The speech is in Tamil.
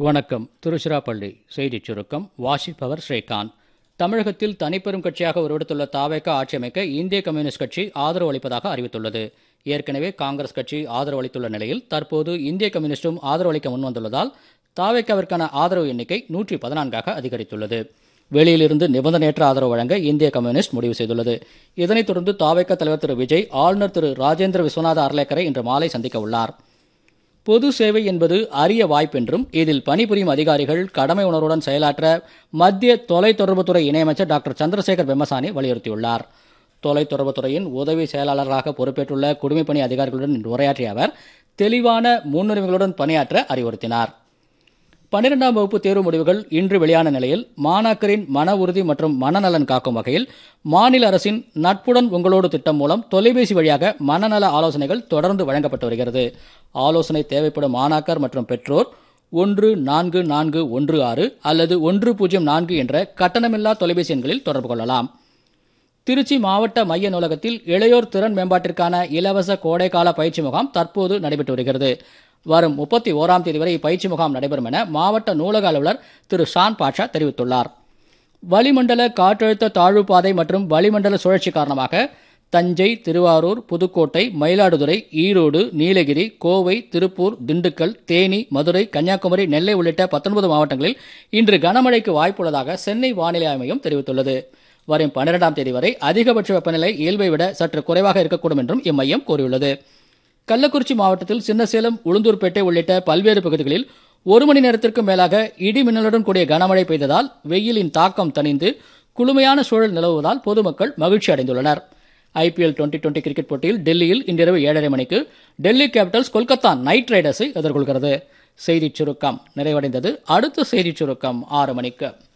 வணக்கம் திருச்சிராப்பள்ளி செய்திச் சுருக்கம் வாசிப்பவர் ஸ்ரீகாந்த் தமிழகத்தில் தனிப்பெரும் கட்சியாக உருவெடுத்துள்ள தாவேக ஆட்சி அமைக்க இந்திய கம்யூனிஸ்ட் கட்சி ஆதரவு அளிப்பதாக அறிவித்துள்ளது ஏற்கனவே காங்கிரஸ் கட்சி ஆதரவு அளித்துள்ள நிலையில் தற்போது இந்திய கம்யூனிஸ்டும் ஆதரவு அளிக்க முன்வந்துள்ளதால் தாவேக்காவிற்கான ஆதரவு எண்ணிக்கை நூற்றி பதினான்காக அதிகரித்துள்ளது வெளியிலிருந்து நிபந்தனையற்ற ஆதரவு வழங்க இந்திய கம்யூனிஸ்ட் முடிவு செய்துள்ளது இதனைத் தொடர்ந்து தாவேக்க தலைவர் திரு விஜய் ஆளுநர் திரு ராஜேந்திர விஸ்வநாத அர்லேக்கரை இன்று மாலை சந்திக்க உள்ளார் பொது சேவை என்பது அரிய வாய்ப்பென்றும் இதில் பணிபுரியும் அதிகாரிகள் கடமை உணர்வுடன் செயலாற்ற மத்திய தொலைத்தொடர்புத்துறை இணையமைச்சர் டாக்டர் சந்திரசேகர் பெம்மசானி வலியுறுத்தியுள்ளார் தொலைத்தொடர்புத்துறையின் உதவி செயலாளராக பொறுப்பேற்றுள்ள குடிமைப்பணி அதிகாரிகளுடன் இன்று உரையாற்றிய அவர் தெளிவான முன்னுரிமைகளுடன் பணியாற்ற அறிவுறுத்தினார் பன்னிரெண்டாம் வகுப்பு தேர்வு முடிவுகள் இன்று வெளியான நிலையில் மாணாக்கரின் மன உறுதி மற்றும் மனநலன் காக்கும் வகையில் மாநில அரசின் நட்புடன் உங்களோடு திட்டம் மூலம் தொலைபேசி வழியாக மனநல ஆலோசனைகள் தொடர்ந்து வழங்கப்பட்டு வருகிறது ஆலோசனை தேவைப்படும் மாணாக்கர் மற்றும் பெற்றோர் ஒன்று நான்கு நான்கு ஒன்று ஆறு அல்லது ஒன்று பூஜ்ஜியம் நான்கு என்ற கட்டணமில்லா தொலைபேசி எண்களில் தொடர்பு கொள்ளலாம் திருச்சி மாவட்ட மைய நூலகத்தில் இளையோர் திறன் மேம்பாட்டிற்கான இலவச கோடைக்கால பயிற்சி முகாம் தற்போது நடைபெற்று வருகிறது வரும் முப்பத்தி ஓராம் தேதி வரை இப்பயிற்சி முகாம் நடைபெறும் என மாவட்ட நூலக அலுவலர் திரு ஷான் பாட்ஷா தெரிவித்துள்ளார் வளிமண்டல காற்றழுத்த தாழ்வு பாதை மற்றும் வளிமண்டல சுழற்சி காரணமாக தஞ்சை திருவாரூர் புதுக்கோட்டை மயிலாடுதுறை ஈரோடு நீலகிரி கோவை திருப்பூர் திண்டுக்கல் தேனி மதுரை கன்னியாகுமரி நெல்லை உள்ளிட்ட பத்தொன்பது மாவட்டங்களில் இன்று கனமழைக்கு வாய்ப்புள்ளதாக சென்னை வானிலை ஆய்வு தெரிவித்துள்ளது வரும் பன்னிரெண்டாம் தேதி வரை அதிகபட்ச வெப்பநிலை இயல்பை விட சற்று குறைவாக இருக்கக்கூடும் என்றும் இம்மையம் கூறியுள்ளது கள்ளக்குறிச்சி மாவட்டத்தில் சின்னசேலம் உளுந்தூர்பேட்டை உள்ளிட்ட பல்வேறு பகுதிகளில் ஒரு மணி நேரத்திற்கு மேலாக இடி மின்னலுடன் கூடிய கனமழை பெய்ததால் வெயிலின் தாக்கம் தணிந்து குளுமையான சூழல் நிலவுவதால் பொதுமக்கள் மகிழ்ச்சி அடைந்துள்ளனர் ஐபிஎல் டுவெண்டி டுவெண்டி கிரிக்கெட் போட்டியில் டெல்லியில் இன்றிரவு ஏழரை மணிக்கு டெல்லி கேபிட்டல்ஸ் கொல்கத்தா நைட் ரைடர்ஸை எதிர்கொள்கிறது செய்திச் சுருக்கம் நிறைவடைந்தது அடுத்த செய்திச் சுருக்கம் ஆறு மணிக்கு